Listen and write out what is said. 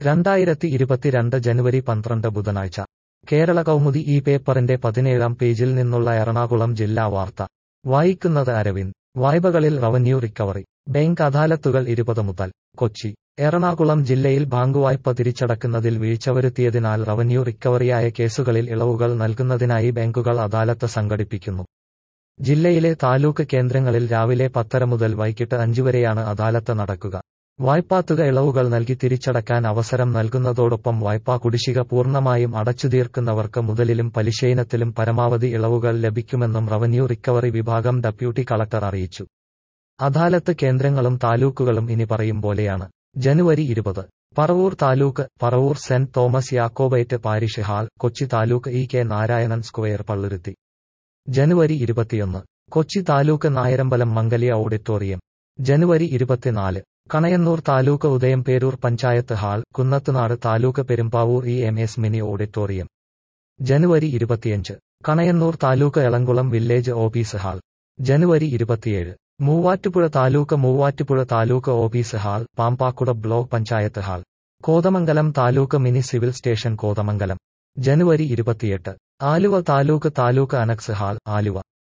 രണ്ടായിരത്തി ഇരുപത്തിരണ്ട് ജനുവരി പന്ത്രണ്ട് ബുധനാഴ്ച കേരള കൗമുദി ഈ പേപ്പറിന്റെ പതിനേഴാം പേജിൽ നിന്നുള്ള എറണാകുളം ജില്ലാ വാർത്ത വായിക്കുന്നത് അരവിന്ദ് വായ്പകളിൽ റവന്യൂ റിക്കവറി ബാങ്ക് അദാലത്തുകൾ ഇരുപത് മുതൽ കൊച്ചി എറണാകുളം ജില്ലയിൽ ബാങ്ക് വായ്പ തിരിച്ചടക്കുന്നതിൽ വീഴ്ച വരുത്തിയതിനാൽ റവന്യൂ റിക്കവറിയായ കേസുകളിൽ ഇളവുകൾ നൽകുന്നതിനായി ബാങ്കുകൾ അദാലത്ത് സംഘടിപ്പിക്കുന്നു ജില്ലയിലെ താലൂക്ക് കേന്ദ്രങ്ങളിൽ രാവിലെ പത്തര മുതൽ വൈകിട്ട് അഞ്ചുവരെയാണ് അദാലത്ത് നടക്കുക വായ്പാത്തുക ഇളവുകൾ നൽകി തിരിച്ചടക്കാൻ അവസരം നൽകുന്നതോടൊപ്പം വായ്പാ കുടിശ്ശിക പൂർണ്ണമായും അടച്ചുതീർക്കുന്നവർക്ക് മുതലിലും പലിശയിനത്തിലും പരമാവധി ഇളവുകൾ ലഭിക്കുമെന്നും റവന്യൂ റിക്കവറി വിഭാഗം ഡെപ്യൂട്ടി കളക്ടർ അറിയിച്ചു അദാലത്ത് കേന്ദ്രങ്ങളും താലൂക്കുകളും ഇനി പറയും പോലെയാണ് ജനുവരി ഇരുപത് Paravur taluk Paravur saint Thomas Jacobite parish hall Kochi taluk E K Narayanan square Palluruthy ജനുവരി ഇരുപത്തിയൊന്ന് കൊച്ചി താലൂക്ക് നായരമ്പലം മംഗലിയ ഓഡിറ്റോറിയം ജനുവരി ഇരുപത്തിനാല് Kanayannur taluk Udayamperoor panchayat hall Kunnathunad taluk Perumbavoor E M S mini auditorium ജനുവരി ഇരുപത്തിയഞ്ച് Kanayannur taluk Elamkulam village office hall ജനുവരി ഇരുപത്തിയേഴ് Muvattupuzha taluk Muvattupuzha taluk office hall Pampakuda block panchayat hall Kothamangalam taluk mini civil station Kothamangalam ജനുവരി ഇരുപത്തിയെട്ട് ആലുവ താലൂക്ക് താലൂക്ക് അനക്സ് ഹാൾ ആലുവ